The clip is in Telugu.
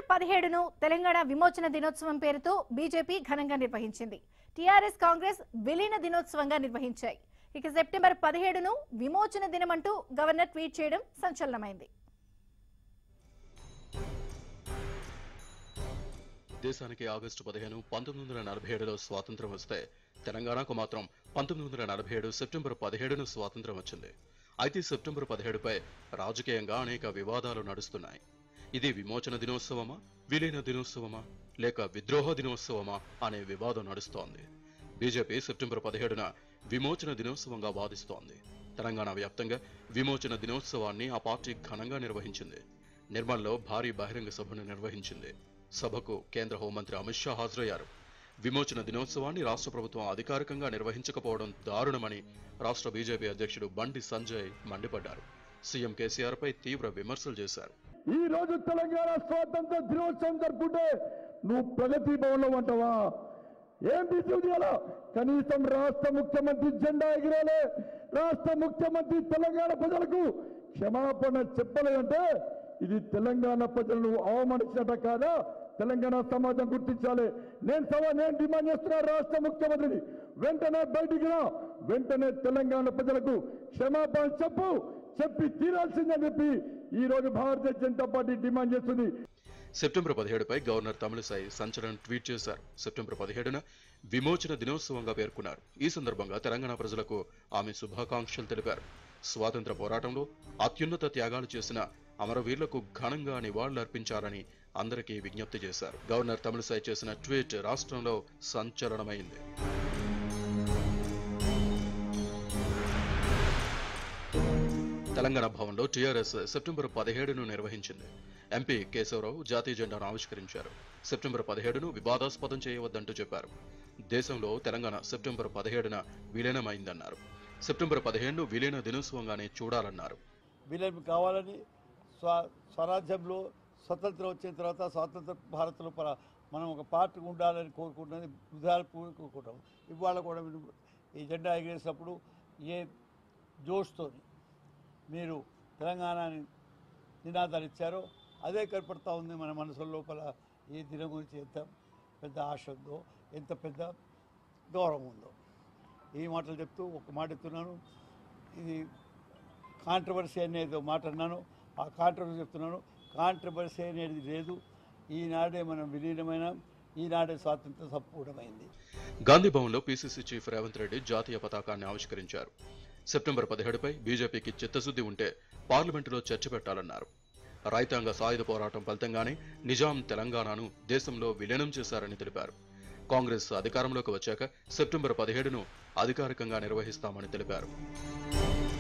పదిహేడును తెలంగాణ విమోచన దినోత్సవం పేరుతో బీజేపీ ఘనంగా నిర్వహించింది టీఆర్ఎస్ కాంగ్రెస్ విలీన దినోత్సవంగా నిర్వహించాయి ఇక సెప్టెంబర్ పదిహేడును విమోచన దినమంటూ గవర్నర్ ట్వీట్ చేయడం సంచలనమైంది దేశానికి ఆగస్టు పదిహేను పంతొమ్మిది వందల నలభై ఏడులో స్వాతంత్రం వస్తే తెలంగాణకు మాత్రం పంతొమ్మిది వందల నలభై ఏడు సెప్టెంబర్ పదిహేడును స్వాతంత్రం వచ్చింది అయితే సెప్టెంబర్ పదిహేడుపై రాజకీయంగా అనేక వివాదాలు నడుస్తున్నాయి ఇది విమోచన దినోత్సవమా విలీన దినోత్సవమా లేక విద్రోహ దినోత్సవమా అనే వివాదం నడుస్తోంది బీజేపీ సెప్టెంబర్ పదిహేడున విమోచన దినోత్సవంగా వాదిస్తోంది తెలంగాణ వ్యాప్తంగా విమోచన దినోత్సవాన్ని ఆ పార్టీ ఘనంగా నిర్వహించింది నిర్మల్లో భారీ బహిరంగ సభను నిర్వహించింది సభకు కేంద్ర హోంమంత్రి అమిత్ షా హాజరయ్యారు విమోచన దినోత్సవాన్ని రాష్ట్ర ప్రభుత్వం అధికారికంగా నిర్వహించకపోవడం దారుణమని రాష్ట్ర బీజేపీ అధ్యక్షుడు బండి సంజయ్ మండిపడ్డారు సీఎం కేసీఆర్ పై తీవ్ర విమర్శలు చేశారు ఈ రోజు తెలంగాణ స్వాతంత్ర దినోత్సవం జరుపుకుంటే నువ్వు ప్రగతి భవన్లో ఉంటావా ఏం తీసుకుని కనీసం రాష్ట్ర ముఖ్యమంత్రి జెండా ఎగిరాలే రాష్ట్ర ముఖ్యమంత్రి తెలంగాణ ప్రజలకు క్షమాపణ చెప్పలేదంటే ఇది తెలంగాణ ప్రజలను అవమానించినట్ట కాదా తెలంగాణ సమాజం గుర్తించాలి నేను సవా నేను డిమాండ్ చేస్తున్నా రాష్ట్ర ముఖ్యమంత్రిని వెంటనే బయటికి రా వెంటనే తెలంగాణ ప్రజలకు క్షమాపణ చెప్పు చెప్పి తీరాల్సిందని చెప్పి ఈ రోజు భారతీయ జనతా పార్టీ డిమాండ్ చేస్తుంది సెప్టెంబర్ పదిహేడుపై గవర్నర్ తమిళిసై సంచలనం ట్వీట్ చేశారు సెప్టెంబర్ పదిహేడున విమోచన దినోత్సవంగా పేర్కొన్నారు ఈ సందర్భంగా తెలంగాణ ప్రజలకు ఆమె శుభాకాంక్షలు తెలిపారు స్వాతంత్ర పోరాటంలో అత్యున్నత త్యాగాలు చేసిన అమరవీరులకు ఘనంగా నివాళులర్పించాలని అందరికీ విజ్ఞప్తి చేశారు గవర్నర్ తమిళిసై చేసిన ట్వీట్ రాష్ట్రంలో సంచలనమైంది తెలంగాణ భవన్లో టీఆర్ఎస్ సెప్టెంబర్ పదిహేడును నిర్వహించింది ఎంపీ కేశవరావు జాతీయ జెండాను ఆవిష్కరించారు సెప్టెంబర్ పదిహేడును వివాదాస్పదం చేయవద్దంటూ చెప్పారు దేశంలో తెలంగాణ సెప్టెంబర్ పదిహేడున విలీనమైందన్నారు సెప్టెంబర్ పదిహేడును విలీన దినోత్సవంగానే చూడాలన్నారు విలీనం కావాలని స్వ స్వరాజ్యంలో స్వతంత్రం వచ్చిన తర్వాత స్వాతంత్ర భారత్లో పర మనం ఒక పార్టీ ఉండాలని కోరుకుంటున్నది హృదయాలు కోరుకుంటాం ఇవాళ కూడా మీరు ఈ జెండా ఎగిరేసినప్పుడు ఏ జోష్తోని మీరు తెలంగాణని నినాదాలు ఇచ్చారో అదే కనపడతా ఉంది మన మనసుల లోపల ఈ దినం గురించి ఎంత పెద్ద ఆశ ఉందో ఎంత పెద్ద గౌరవం ఉందో ఈ మాటలు చెప్తూ ఒక మాట చెప్తున్నాను ఇది కాంట్రవర్సీ అనేది ఒక మాట అన్నాను ఆ కాంట్రవర్సీ చెప్తున్నాను కాంట్రవర్సీ అనేది లేదు ఈనాడే మనం విలీనమైన ఈనాడే స్వాతంత్రం సంపూర్ణమైంది గాంధీ భవన్లో పీసీసీ చీఫ్ రేవంత్ రెడ్డి జాతీయ పతాకాన్ని ఆవిష్కరించారు సెప్టెంబర్ పదిహేడుపై బీజేపీకి చిత్తశుద్ధి ఉంటే పార్లమెంటులో చర్చ పెట్టాలన్నారు రైతాంగ సాయుధ పోరాటం ఫలితంగానే నిజాం తెలంగాణను దేశంలో విలీనం చేశారని తెలిపారు కాంగ్రెస్ అధికారంలోకి వచ్చాక సెప్టెంబర్ పదిహేడును అధికారికంగా నిర్వహిస్తామని తెలిపారు